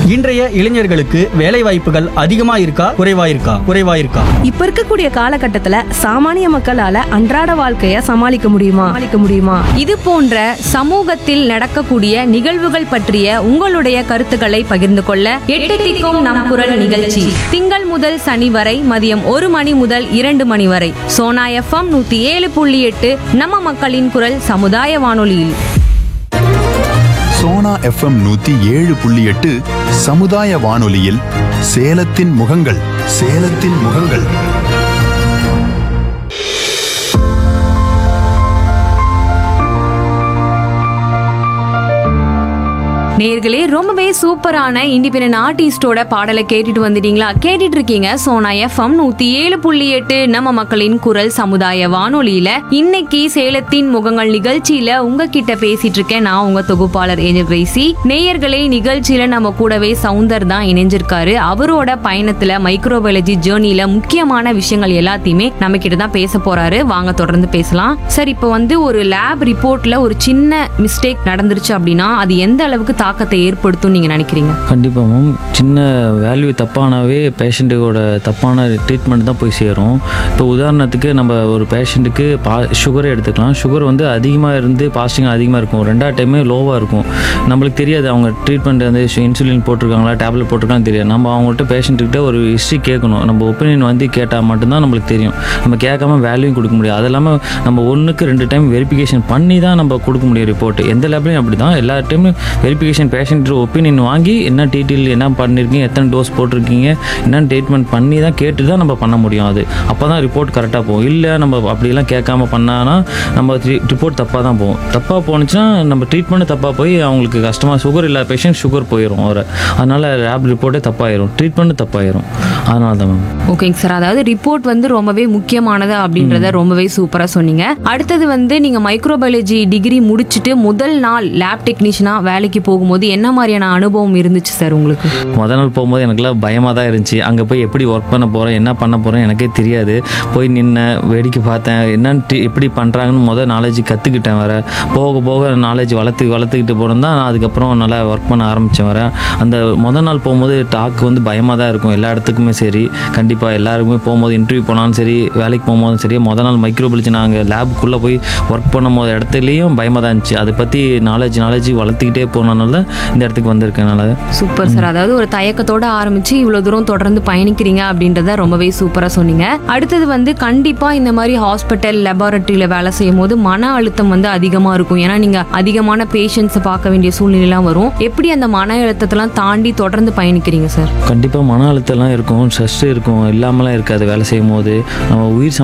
இன்றைய இளைஞர்களுக்கு வேலை வாய்ப்புகள் அதிகமா இருக்கா குறைவா இருக்கா குறைவா இருக்கா இப்ப இருக்கக்கூடிய காலகட்டத்துல சாமானிய மக்களால அன்றாட வாழ்க்கைய சமாளிக்க முடியுமா சமாளிக்க முடியுமா இது போன்ற சமூகத்தில் நடக்கக்கூடிய நிகழ்வுகள் பற்றிய உங்களுடைய கருத்துக்களை பகிர்ந்து கொள்ள எட்டு திக்கும் நம் குரல் நிகழ்ச்சி திங்கள் முதல் சனி வரை மதியம் ஒரு மணி முதல் இரண்டு மணி வரை சோனா எஃப்எம் நூத்தி ஏழு புள்ளி எட்டு நம்ம மக்களின் குரல் சமுதாய வானொலியில் சோனா எஃப்எம் நூத்தி ஏழு புள்ளி எட்டு சமுதாய வானொலியில் சேலத்தின் முகங்கள் சேலத்தின் முகங்கள் நேர்களே ரொம்பவே சூப்பரான இண்டிபெண்டன்ட் ஆர்டிஸ்டோட பாடலை கேட்டுட்டு வந்துட்டீங்களா கேட்டுட்டு இருக்கீங்க சோனா எஃப்எம் நூத்தி ஏழு புள்ளி எட்டு நம்ம மக்களின் குரல் சமுதாய வானொலியில இன்னைக்கு சேலத்தின் முகங்கள் நிகழ்ச்சியில உங்ககிட்ட பேசிட்டு இருக்கேன் நான் உங்க தொகுப்பாளர் ஏஞ்சல் கிரேசி நேயர்களே நிகழ்ச்சியில நம்ம கூடவே சவுந்தர் தான் இணைஞ்சிருக்காரு அவரோட பயணத்துல மைக்ரோபயாலஜி ஜேர்னில முக்கியமான விஷயங்கள் எல்லாத்தையுமே நம்ம கிட்ட தான் பேச போறாரு வாங்க தொடர்ந்து பேசலாம் சார் இப்போ வந்து ஒரு லேப் ரிப்போர்ட்ல ஒரு சின்ன மிஸ்டேக் நடந்துருச்சு அப்படின்னா அது எந்த அளவுக்கு தாக்கத்தை ஏற்படுத்தும் நீங்க நினைக்கிறீங்க கண்டிப்பாக மேம் சின்ன வேல்யூ தப்பானாவே பேஷண்ட்டுக்கோட தப்பான ட்ரீட்மெண்ட் தான் போய் சேரும் இப்போ உதாரணத்துக்கு நம்ம ஒரு பேஷண்ட்டுக்கு பா சுகரை எடுத்துக்கலாம் சுகர் வந்து அதிகமாக இருந்து பாஸ்டிங் அதிகமாக இருக்கும் ரெண்டாவது டைமே லோவாக இருக்கும் நம்மளுக்கு தெரியாது அவங்க ட்ரீட்மெண்ட் வந்து இன்சுலின் போட்டிருக்காங்களா டேப்லெட் போட்டிருக்கான்னு தெரியாது நம்ம அவங்கள்ட்ட பேஷண்ட்டுக்கிட்ட ஒரு ஹிஸ்ட்ரி கேட்கணும் நம்ம ஒப்பீனியன் வந்து கேட்டால் மட்டும்தான் நம்மளுக்கு தெரியும் நம்ம கேட்காம வேல்யூ கொடுக்க முடியாது அது இல்லாமல் நம்ம ஒன்றுக்கு ரெண்டு டைம் வெரிஃபிகேஷன் பண்ணி தான் நம்ம கொடுக்க முடியும் ரிப்போர்ட் எந்த லேப்லையும் அப்படி தான் எல்லா டைமும் வெரிஃபிகேஷன் பேஷண்ட் ஒப்பீனியன் வாங்கி என்ன டீட்டெயில் என்ன பண்ணியிருக்கீங்க எத்தனை டோஸ் போட்டிருக்கீங்க என்ன ட்ரீட்மெண்ட் பண்ணி தான் கேட்டு தான் நம்ம பண்ண முடியும் அது அப்போ தான் ரிப்போர்ட் கரெக்டாக போகும் இல்லை நம்ம அப்படிலாம் கேட்காம பண்ணானா நம்ம ரிப்போர்ட் தப்பாக தான் போகும் தப்பாக போணுச்சுன்னா நம்ம ட்ரீட்மெண்ட் தப்பாக போய் அவங்களுக்கு கஷ்டமாக சுகர் இல்லாத பேஷண்ட் சுகர் போயிடும் அவரை அதனால் லேப் ரிப்போர்ட்டே தப்பாயிரும் ட்ரீட்மெண்ட் தப்பாயிரும் அதனால தான் மேம் ஓகேங்க சார் அதாவது ரிப்போர்ட் வந்து ரொம்பவே முக்கியமானது அப்படின்றத ரொம்பவே சூப்பரா சொன்னீங்க அடுத்தது வந்து நீங்க மைக்ரோபயாலஜி டிகிரி முடிச்சுட்டு முதல் நாள் லேப் டெக்னீஷியனா வேலைக்கு போகும்போது என்ன மாதிரியான அனுபவம் இருந்துச்சு சார் உங்களுக்கு முத நாள் போகும்போது எனக்குலாம் பயமாக தான் இருந்துச்சு அங்கே போய் எப்படி ஒர்க் பண்ண போகிறேன் என்ன பண்ண போகிறேன் எனக்கே தெரியாது போய் நின்ன வேடிக்கை பார்த்தேன் என்னன்னு டி- எப்படி பண்ணுறாங்கன்னு முதல் நாலேஜ் கற்றுக்கிட்டேன் வர போக போக நாலேஜ் வளர்த்து வளர்த்துக்கிட்டு போனோம் தான் நான் அதுக்கப்புறம் நல்லா ஒர்க் பண்ண ஆரம்பித்தேன் வர அந்த முத நாள் போகும்போது டாக் வந்து பயமாக தான் இருக்கும் எல்லா இடத்துக்குமே சரி கண்டிப்பாக எல்லாருக்குமே போகும்போது இன்டர்வியூ போனாலும் சரி வேலைக்கு போகும்போதும் சரி முத நாள் மைக்ரோபிளிச்சு நாங்கள் லேபுக்குள்ளே போய் ஒர்க் பண்ணும்போது இடத்துலையும் பயமாக தான் இருந்துச்சு அதை பற்றி நாலேஜ் நாலேஜ் வளர்த்துக்கிட்டே போனனால இந்த இடத்துக்கு வந்திருக்கனால சூப்பர் சார் அதாவது ஒரு தயக்கத்தோட ஆரம்பிச்சு இவ்வளவு தூரம் தொடர்ந்து பயணிக்கிறீங்க அப்படின்றத ரொம்பவே சூப்பரா சொன்னீங்க அடுத்தது வந்து கண்டிப்பா இந்த மாதிரி ஹாஸ்பிட்டல் லெபார்டரியில வேலை செய்யும் போது மன அழுத்தம் வந்து அதிகமா இருக்கும் ஏன்னா நீங்க அதிகமான பேஷண்ட்ஸை பார்க்க வேண்டிய சூழ்நிலைலாம் வரும் எப்படி அந்த மன அழுத்தத்தெல்லாம் தாண்டி தொடர்ந்து பயணிக்கிறீங்க சார் கண்டிப்பாக மன அழுத்தம்லாம் இருக்கும் ஸ்ட்ரெஸ் இருக்கும் இல்லாமலாம் இருக்காது வேலை செய்யும் போது நம்ம உயிர்